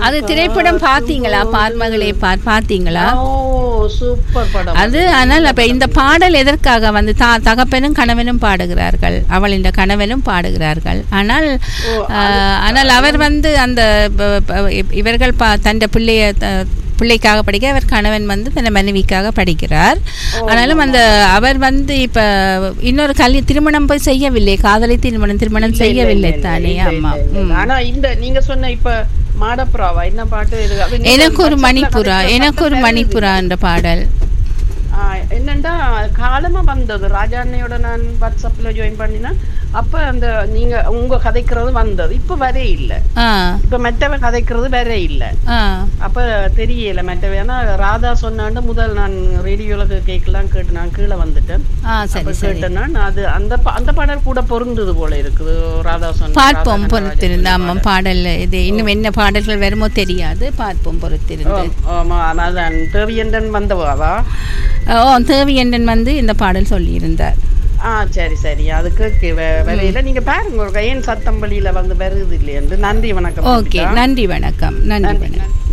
அது திரைப்படம் பார்த்தீங்களா பார்மகளே பார் பார்த்தீங்களா ஓ சூப்பர் படம் அது ஆனால் அப்ப இந்த பாடல் எதற்காக வந்து தா தகப்பனும் கணவனும் பாடுகிறார்கள் அவள் இந்த கணவனும் பாடுகிறார்கள் ஆனால் ஆஹ், ஆனால் அவர் வந்து அந்த ப- ப- இவர்கள் பா தந்த பிள்ளைய த- பிள்ளைக்காக படிக்க அவர் கணவன் வந்து தன் மனைவிக்காக படிக்கிறார் ஆனாலும் அந்த அவர் வந்து இப்ப இன்னொரு கல்வி திருமணம் போய் செய்யவில்லை காதலை திருமணம் திருமணம் செய்யவில்லை தானே இல்ல, ஆமா இல்ல, இல்ல. ம். ஆனா இந்த நீங்க சொன்ன இப்ப மாடப்புறாவா என்ன பாட்டு இது? அது நீங்க எனக்கு ஒரு WhatsApp ல மணிப்புரா கதைக்கிற எனக்கு ஒரு சத்தம் மணிப்புரா என்ற பாடல் ஆ, என்னண்டா காலமா வந்தது ராஜா அண்ணையோட நான் வாட்ஸ்அப்ல ஜாயின் பண்ணினா அப்ப அந்த நீங்க உங்க கதைக்கிறது வந்தது இப்ப வரே இல்ல ஆ இப்ப மெட்டவ கதைக்கிறது வரே இல்ல ஆ அப்ப தெரியல மெட்டவ ஏன்னா ராதா சொன்னாண்டு முதல் நான் ரேடியோல கேட்கலாம் கேட்டு நான் கீழே வந்துட்டேன் ஆ அப்ப சரி சரி கேட்டேன்னா நான் அது அந்த பா- அந்த பாடல் கூட பொருந்தது போல இருக்குது ராதா சொன்ன பார்ப்போம் ராதா பொறுத்திருந்து கண்ணராஜன் ஆமாம் பாடல் இது இன்னும் என்ன பாடல்கள் வருமோ தெரியாது பார்ப்போம் பொறுத்திருந்து ஆம், ஆமா அதான் தேவியண்டன் வந்தவாவா ஓ தேவியண்டன் வந்து இந்த பாடல் சொல்லியிருந்தார் ஆ சரி சரி அதுக்கு கே- வே- வேலையில நீங்க பாருங்க ஒரு ஏன் சத்தம் வழியில வந்து வருது இல்லையன்று நன்றி வணக்கம் ஓகே நன்றி வணக்கம் நன்றி வணக்கம்